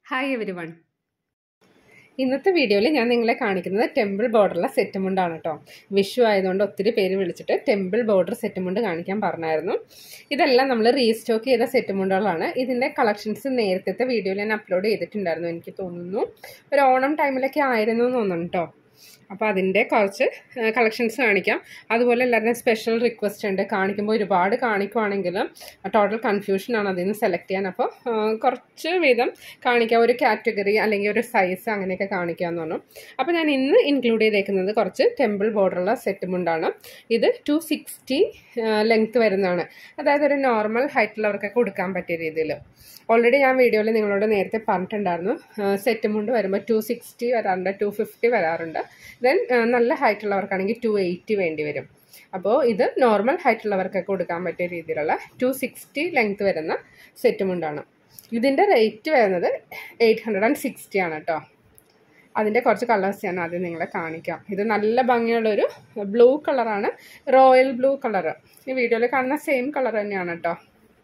hi every one ഇന്നത്തെ വീഡിയോയിൽ ഞാൻ നിങ്ങളെ കാണിക്കുന്നത് ടെമ്പിൾ ബോർഡറുള്ള സെറ്റ് മുണ്ടാണ് കേട്ടോ വിഷു ആയതുകൊണ്ട് ഒത്തിരി പേര് വിളിച്ചിട്ട് ടെമ്പിൾ ബോർഡർ സെറ്റ് മുണ്ട് കാണിക്കാൻ പറഞ്ഞായിരുന്നു ഇതെല്ലാം നമ്മൾ റീസ്റ്റോക്ക് ചെയ്ത സെറ്റ് മുണ്ടുകളാണ് ഇതിൻ്റെ കളക്ഷൻസ് നേരത്തെ വീഡിയോയിൽ ഞാൻ അപ്ലോഡ് ചെയ്തിട്ടുണ്ടായിരുന്നു എനിക്ക് തോന്നുന്നു ഒരു ഓണം ടൈമിലൊക്കെ ആയിരുന്നു എന്ന് തോന്നുന്നു കേട്ടോ അപ്പോൾ അതിൻ്റെ കുറച്ച് കളക്ഷൻസ് കാണിക്കാം അതുപോലെ എല്ലാവരുടെയും സ്പെഷ്യൽ റിക്വസ്റ്റ് ഉണ്ട് കാണിക്കുമ്പോൾ ഒരുപാട് കാണിക്കുവാണെങ്കിൽ ടോട്ടൽ കൺഫ്യൂഷനാണ് അതിൽ നിന്ന് സെലക്ട് ചെയ്യാൻ അപ്പോൾ കുറച്ച് വീതം കാണിക്കാം ഒരു കാറ്റഗറി അല്ലെങ്കിൽ ഒരു സൈസ് അങ്ങനെയൊക്കെ കാണിക്കാമെന്ന് പറഞ്ഞു അപ്പോൾ ഞാൻ ഇന്ന് ഇൻക്ലൂഡ് ചെയ്തേക്കുന്നത് കുറച്ച് ടെമ്പിൾ ബോർഡറുള്ള സെറ്റ് മുണ്ടാണ് ഇത് ടു സിക്സ്റ്റി ലെങ്ത്ത് വരുന്നതാണ് അതായത് ഒരു നോർമൽ ഹൈറ്റുള്ളവർക്കൊക്കെ കൊടുക്കാൻ പറ്റിയ രീതിയിൽ ഓൾറെഡി ഞാൻ വീഡിയോയിൽ നിങ്ങളോട് നേരത്തെ പറഞ്ഞിട്ടുണ്ടായിരുന്നു സെറ്റ് മുണ്ട് വരുമ്പോൾ ടു സിക്സ്റ്റി വരാറുണ്ട് ടു ഫിഫ്റ്റി വരാറുണ്ട് ദെൻ നല്ല ഹൈറ്റ് ഉള്ളവർക്കാണെങ്കിൽ ടു എയ്റ്റി വേണ്ടി വരും അപ്പോൾ ഇത് നോർമൽ ഹൈറ്റ് ഉള്ളവർക്കൊക്കെ കൊടുക്കാൻ പറ്റിയ രീതിയിലുള്ള ടു സിക്സ്റ്റി ലെങ്ത് വരുന്ന സെറ്റ് മുണ്ടാണ് ഇതിൻ്റെ റേറ്റ് വരുന്നത് എയ്റ്റ് ഹൺഡ്രഡ് ആൻഡ് സിക്സ്റ്റി ആണ് കേട്ടോ അതിൻ്റെ കുറച്ച് കളേഴ്സ് ഞാൻ ആദ്യം നിങ്ങളെ കാണിക്കാം ഇത് നല്ല ഭംഗിയുള്ളൊരു ബ്ലൂ കളറാണ് റോയൽ ബ്ലൂ കളറ് ഈ വീഡിയോയിൽ കാണുന്ന സെയിം കളർ തന്നെയാണ് കേട്ടോ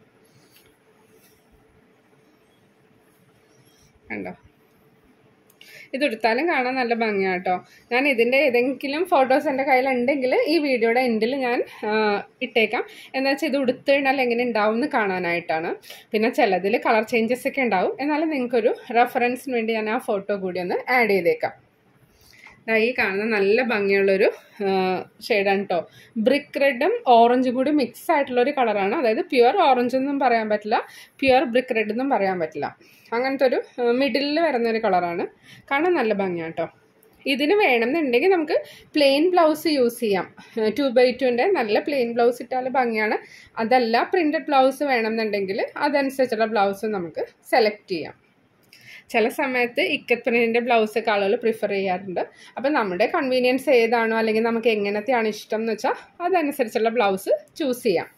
കണ്ടോ ഇതെടുത്താലും കാണാൻ നല്ല ഭംഗിയാണ് കേട്ടോ ഞാൻ ഇതിൻ്റെ ഏതെങ്കിലും ഫോട്ടോസ് എൻ്റെ കയ്യിലുണ്ടെങ്കിൽ ഈ വീഡിയോയുടെ എൻഡിൽ ഞാൻ ഇട്ടേക്കാം എന്താ വെച്ചാൽ ഇത് ഉടുത്ത് കഴിഞ്ഞാൽ എങ്ങനെ ഉണ്ടാവും എന്ന് കാണാനായിട്ടാണ് പിന്നെ ചിലതിൽ കളർ ചേഞ്ചസ് ഒക്കെ ഉണ്ടാവും എന്നാലും നിങ്ങൾക്കൊരു റെഫറൻസിന് വേണ്ടി ഞാൻ ആ ഫോട്ടോ കൂടി ഒന്ന് ആഡ് ചെയ്തേക്കാം ഈ കാണുന്ന നല്ല ഭംഗിയുള്ളൊരു ഷെയ്ഡാണ് കേട്ടോ ബ്രിക്ക് റെഡും ഓറഞ്ചും കൂടി മിക്സ് ആയിട്ടുള്ളൊരു കളറാണ് അതായത് പ്യുവർ ഓറഞ്ച് എന്നും പറയാൻ പറ്റില്ല പ്യുവർ ബ്രിക്ക് റെഡ് എന്നും പറയാൻ പറ്റില്ല അങ്ങനത്തെ ഒരു മിഡിലിൽ വരുന്ന ഒരു കളറാണ് കാണാൻ നല്ല ഭംഗിയാണ് കേട്ടോ ഇതിന് വേണമെന്നുണ്ടെങ്കിൽ നമുക്ക് പ്ലെയിൻ ബ്ലൗസ് യൂസ് ചെയ്യാം ടു ബൈ ടുവിൻ്റെ നല്ല പ്ലെയിൻ ബ്ലൗസ് ഇട്ടാൽ ഭംഗിയാണ് അതല്ല പ്രിൻറ്റഡ് ബ്ലൗസ് വേണമെന്നുണ്ടെങ്കിൽ അതനുസരിച്ചുള്ള ബ്ലൗസ് നമുക്ക് സെലക്ട് ചെയ്യാം ചില സമയത്ത് ഇക്കത്ത് പ്രിൻറ്റിൻ്റെ ബ്ലൗസൊക്കെ ആളുകൾ പ്രിഫർ ചെയ്യാറുണ്ട് അപ്പം നമ്മുടെ കൺവീനിയൻസ് ഏതാണോ അല്ലെങ്കിൽ നമുക്ക് എങ്ങനത്തെയാണ് ഇഷ്ടം എന്ന് വെച്ചാൽ അതനുസരിച്ചുള്ള ബ്ലൗസ് ചൂസ് ചെയ്യാം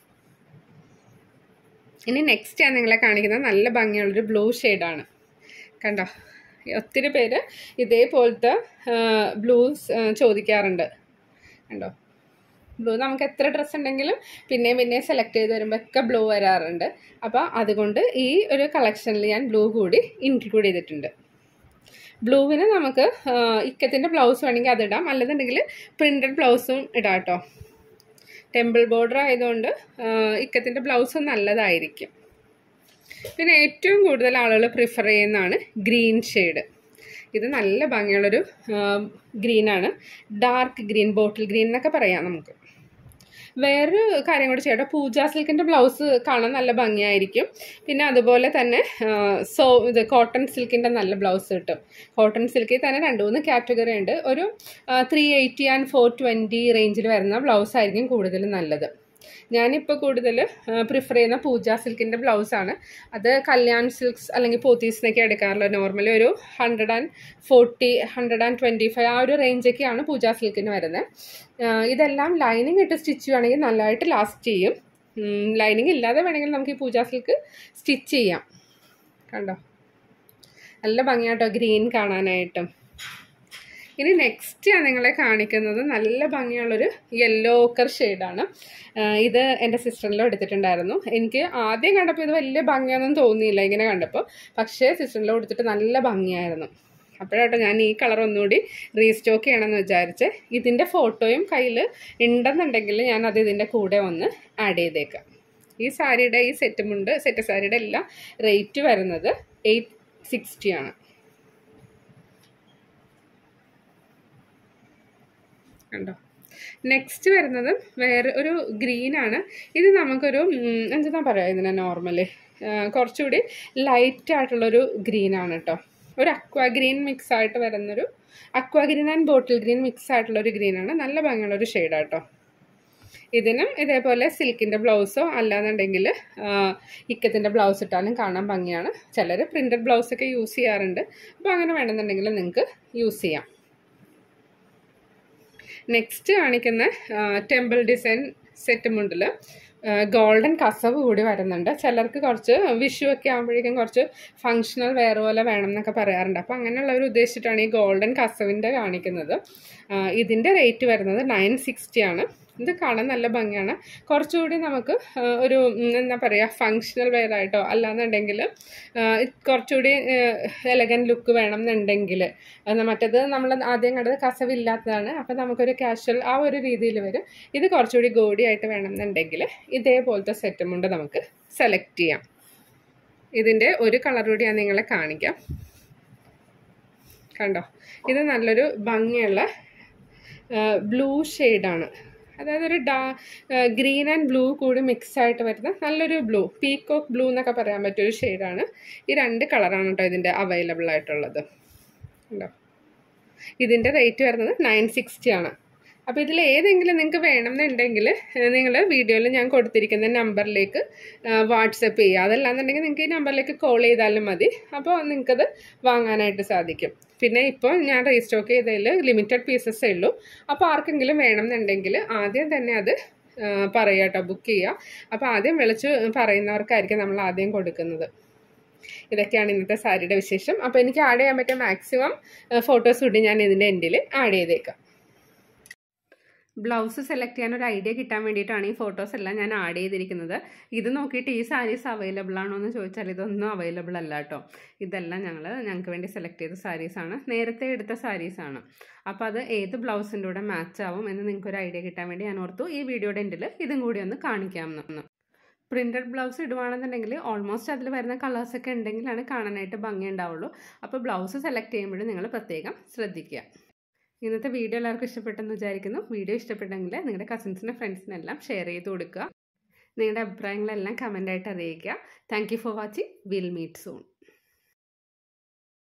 ഇനി നെക്സ്റ്റ് ഞാൻ നിങ്ങളെ കാണിക്കുന്നത് നല്ല ഭംഗിയുള്ളൊരു ബ്ലൂ ഷെയ്ഡാണ് കണ്ടോ ഒത്തിരി പേര് ഇതേപോലത്തെ ബ്ലൂസ് ചോദിക്കാറുണ്ട് കണ്ടോ ബ്ലൂ നമുക്ക് എത്ര ഡ്രസ്സ് ഉണ്ടെങ്കിലും പിന്നെയും പിന്നെയും സെലക്ട് ചെയ്ത് വരുമ്പോൾ ഒക്കെ ബ്ലൂ വരാറുണ്ട് അപ്പോൾ അതുകൊണ്ട് ഈ ഒരു കളക്ഷനിൽ ഞാൻ ബ്ലൂ കൂടി ഇൻക്ലൂഡ് ചെയ്തിട്ടുണ്ട് ബ്ലൂവിന് നമുക്ക് ഇക്കത്തിൻ്റെ ബ്ലൗസ് വേണമെങ്കിൽ അതിടാം അല്ലെന്നുണ്ടെങ്കിൽ പ്രിൻറ്റഡ് ബ്ലൗസും ഇടാം കേട്ടോ ടെമ്പിൾ ബോർഡർ ആയതുകൊണ്ട് ഇക്കത്തിൻ്റെ ബ്ലൗസ് നല്ലതായിരിക്കും പിന്നെ ഏറ്റവും കൂടുതൽ ആളുകൾ പ്രിഫർ ചെയ്യുന്നതാണ് ഗ്രീൻ ഷെയ്ഡ് ഇത് നല്ല ഭംഗിയുള്ളൊരു ഗ്രീനാണ് ഡാർക്ക് ഗ്രീൻ ബോട്ടിൽ ഗ്രീൻ എന്നൊക്കെ പറയാം നമുക്ക് വേറൊരു കാര്യം കൂടി ചെയ്യട്ടെ പൂജ സിൽക്കിൻ്റെ ബ്ലൗസ് കാണാൻ നല്ല ഭംഗിയായിരിക്കും പിന്നെ അതുപോലെ തന്നെ സോ ഇത് കോട്ടൺ സിൽക്കിൻ്റെ നല്ല ബ്ലൗസ് കിട്ടും കോട്ടൺ സിൽക്കിൽ തന്നെ രണ്ട് മൂന്ന് കാറ്റഗറി ഉണ്ട് ഒരു three eighty and four twenty റേഞ്ചിൽ വരുന്ന ബ്ലൗസ് ആയിരിക്കും കൂടുതൽ നല്ലത് ഞാനിപ്പോൾ കൂടുതൽ പ്രിഫർ ചെയ്യുന്ന പൂജ സിൽക്കിൻ്റെ ബ്ലൗസാണ് അത് കല്യാൺ സിൽക്സ് അല്ലെങ്കിൽ പോത്തീസിനൊക്കെ എടുക്കാറുള്ളത് നോർമലി ഒരു hundred and forty hundred and twenty five ആ ഒരു റേഞ്ചൊക്കെയാണ് പൂജ സിൽക്കിന് വരുന്നത് ഇതെല്ലാം ലൈനിങ് ഇട്ട് സ്റ്റിച്ച് ചെയ്യുകയാണെങ്കിൽ നല്ലതായിട്ട് ലാസ്റ്റ് ചെയ്യും ലൈനിങ് ഇല്ലാതെ വേണമെങ്കിൽ നമുക്ക് ഈ പൂജ സിൽക്ക് സ്റ്റിച്ച് ചെയ്യാം കണ്ടോ നല്ല ഭംഗിയാട്ടോ ഗ്രീൻ കാണാനായിട്ടും ഇനി നെക്സ്റ്റ് ഞാൻ നിങ്ങളെ കാണിക്കുന്നത് നല്ല ഭംഗിയുള്ളൊരു യെല്ലോ ഓക്കർ ഷെയ്ഡാണ് ഇത് എൻ്റെ സിസ്റ്ററിലോ എടുത്തിട്ടുണ്ടായിരുന്നു എനിക്ക് ആദ്യം കണ്ടപ്പോൾ ഇത് വലിയ ഭംഗിയൊന്നും തോന്നിയില്ല ഇങ്ങനെ കണ്ടപ്പോൾ പക്ഷേ സിസ്റ്ററിലോ എടുത്തിട്ട് നല്ല ഭംഗിയായിരുന്നു അപ്പോഴാട്ടോ ഞാൻ ഈ കളർ ഒന്നുകൂടി റീസ്റ്റോക്ക് ചെയ്യണമെന്ന് വിചാരിച്ച് ഇതിൻ്റെ ഫോട്ടോയും കയ്യിൽ ഉണ്ടെന്നുണ്ടെങ്കിൽ ഞാൻ അത് ഇതിൻ്റെ കൂടെ ഒന്ന് ആഡ് ചെയ്തേക്കാം ഈ സാരിയുടെ ഈ സെറ്റുമുണ്ട് സെറ്റ് സാരിയുടെ എല്ലാം റേറ്റ് വരുന്നത് എയ്റ്റ് സിക്സ്റ്റി ആണ് കണ്ടോ നെക്സ്റ്റ് വരുന്നത് വേറെ ഒരു ഗ്രീനാണ് ഇത് നമുക്കൊരു എന്താ പറയുക ഇതിനെ നോർമലി കുറച്ചുകൂടി ലൈറ്റ് ആയിട്ടുള്ളൊരു ഗ്രീനാണ് കേട്ടോ ഒരു അക്വാ ഗ്രീൻ മിക്സ് ആയിട്ട് വരുന്നൊരു aqua green and bottle green mix ആയിട്ടുള്ളൊരു ഗ്രീനാണ് നല്ല ഭംഗിയുള്ളൊരു ഷെയ്ഡാണ് കേട്ടോ ഇതിനും ഇതേപോലെ സിൽക്കിൻ്റെ ബ്ലൗസോ അല്ലാന്നുണ്ടെങ്കിൽ ഇക്കത്തിൻ്റെ ബ്ലൗസ് ഇട്ടാലും കാണാൻ ഭംഗിയാണ് ചിലർ പ്രിൻറ്റഡ് ബ്ലൗസൊക്കെ യൂസ് ചെയ്യാറുണ്ട് അപ്പോൾ അങ്ങനെ വേണമെന്നുണ്ടെങ്കിൽ നിങ്ങൾക്ക് യൂസ് ചെയ്യാം നെക്സ്റ്റ് കാണിക്കുന്ന ടെമ്പിൾ ഡിസൈൻ സെറ്റ് മുണ്ടിൽ ഗോൾഡൻ കസവ് കൂടി വരുന്നുണ്ട് ചിലർക്ക് കുറച്ച് വിഷു ഒക്കെ ആകുമ്പോഴേക്കും കുറച്ച് ഫങ്ഷണൽ വെയർ പോലെ വേണം എന്നൊക്കെ പറയാറുണ്ട് അപ്പോൾ അങ്ങനെയുള്ളവർ ഉദ്ദേശിച്ചിട്ടാണ് ഈ ഗോൾഡൻ കസവിൻ്റെ കാണിക്കുന്നത് ഇതിൻ്റെ റേറ്റ് വരുന്നത് നയൻ സിക്സ്റ്റി ആണ് ഇത് കാണാൻ നല്ല ഭംഗിയാണ് കുറച്ചുകൂടി നമുക്ക് ആ, ഒരു ഉം, എന്താ പറയുക ഫങ്ഷണൽ വെയർ ആയിട്ടോ അല്ലാന്നുണ്ടെങ്കിൽ കുറച്ചുകൂടി എലഗൻ ലുക്ക് വേണം എന്നുണ്ടെങ്കിൽ മറ്റേത് നമ്മൾ ആദ്യം കണ്ടത് കസവില്ലാത്തതാണ് അപ്പോൾ നമുക്കൊരു കാഷ്വൽ ആ ഒരു രീതിയിൽ വരും ഇത് കുറച്ചുകൂടി ഗോഡി ആയിട്ട് വേണം എന്നുണ്ടെങ്കിൽ ഇതേപോലത്തെ സെറ്റും കൊണ്ട് നമുക്ക് സെലക്ട് ചെയ്യാം ഇതിൻ്റെ ഒരു കളർ കൂടി ഞാൻ നിങ്ങളെ കാണിക്കാം കണ്ടോ ഇത് നല്ലൊരു ഭംഗിയുള്ള ബ്ലൂ ഷെയ്ഡാണ് അതായത് ഒരു ഡാ ഗ്രീൻ ആൻഡ് ബ്ലൂ കൂടി മിക്സ് ആയിട്ട് വരുന്ന നല്ലൊരു ബ്ലൂ പീക്കോക്ക് ബ്ലൂ എന്നൊക്കെ പറയാൻ പറ്റിയൊരു ഷെയ്ഡാണ് ഈ രണ്ട് കളറാണ് കേട്ടോ ഇതിൻ്റെ അവൈലബിൾ ആയിട്ടുള്ളത് ഉണ്ടോ ഇതിൻ്റെ റേറ്റ് വരുന്നത് നയൻ സിക്സ്റ്റി ആണ് അപ്പോൾ ഇതിൽ ഏതെങ്കിലും നിങ്ങൾക്ക് വേണമെന്നുണ്ടെങ്കിൽ നിങ്ങൾ വീഡിയോയിൽ ഞാൻ കൊടുത്തിരിക്കുന്ന നമ്പറിലേക്ക് വാട്സപ്പ് ചെയ്യുക അതല്ലാന്നുണ്ടെങ്കിൽ നിങ്ങൾക്ക് ഈ നമ്പറിലേക്ക് കോൾ ചെയ്താലും മതി അപ്പോൾ നിങ്ങൾക്കത് വാങ്ങാനായിട്ട് സാധിക്കും പിന്നെ ഇപ്പോൾ ഞാൻ റീസ്റ്റോക്ക് ചെയ്തതിൽ ലിമിറ്റഡ് പീസസേ ഉള്ളൂ അപ്പോൾ ആർക്കെങ്കിലും വേണമെന്നുണ്ടെങ്കിൽ ആദ്യം തന്നെ അത് പറയുക കേട്ടോ ബുക്ക് ചെയ്യുക അപ്പോൾ ആദ്യം വിളിച്ച് പറയുന്നവർക്കായിരിക്കും നമ്മൾ ആദ്യം കൊടുക്കുന്നത് ഇതൊക്കെയാണ് ഇന്നത്തെ സാരിയുടെ വിശേഷം അപ്പോൾ എനിക്ക് ആഡ് ചെയ്യാൻ പറ്റിയ മാക്സിമം ഫോട്ടോസ് കൂടി ഞാൻ ഇതിൻ്റെ എൻഡിൽ ആഡ് ചെയ്തേക്കാം ബ്ലൗസ് സെലക്ട് ചെയ്യാൻ ഒരു ഐഡിയ കിട്ടാൻ വേണ്ടിയിട്ടാണ് ഈ ഫോട്ടോസ് എല്ലാം ഞാൻ ആഡ് ചെയ്തിരിക്കുന്നത് ഇത് നോക്കിയിട്ട് ഈ സാരീസ് അവൈലബിൾ ആണോ എന്ന് ചോദിച്ചാൽ ഇതൊന്നും അവൈലബിൾ അല്ല കേട്ടോ ഇതെല്ലാം ഞങ്ങൾ ഞങ്ങൾക്ക് വേണ്ടി സെലക്ട് ചെയ്ത സാരീസാണ് നേരത്തെ എടുത്ത സാരീസാണ് അപ്പോൾ അത് ഏത് ബ്ലൗസിൻ്റെ കൂടെ മാച്ച് ആവും എന്ന് നിങ്ങൾക്ക് ഒരു ഐഡിയ കിട്ടാൻ വേണ്ടി ഞാൻ ഓർത്തു ഈ വീഡിയോയുടെ എൻഡിൽ ഇതും കൂടി ഒന്ന് കാണിക്കാമെന്ന് പ്രിൻറ്റഡ് ബ്ലൗസ് ഇടുവാണെന്നുണ്ടെങ്കിൽ ഓൾമോസ്റ്റ് അതിൽ വരുന്ന കളേഴ്സൊക്കെ ഉണ്ടെങ്കിലാണ് കാണാനായിട്ട് ഭംഗി ഉണ്ടാവുള്ളൂ അപ്പോൾ ബ്ലൗസ് സെലക്ട് ചെയ്യുമ്പോഴും നിങ്ങൾ പ്രത്യേകം ശ്രദ്ധിക്കുക ഇന്നത്തെ വീഡിയോ എല്ലാവർക്കും ഇഷ്ടപ്പെട്ടെന്ന് വിചാരിക്കുന്നു വീഡിയോ ഇഷ്ടപ്പെട്ടെങ്കിൽ നിങ്ങളുടെ കസിൻസിനും ഫ്രണ്ട്സിനെല്ലാം ഷെയർ ചെയ്ത് കൊടുക്കുക നിങ്ങളുടെ അഭിപ്രായങ്ങളെല്ലാം കമൻ്റായിട്ട് അറിയിക്കുക thank you for watching will meet soon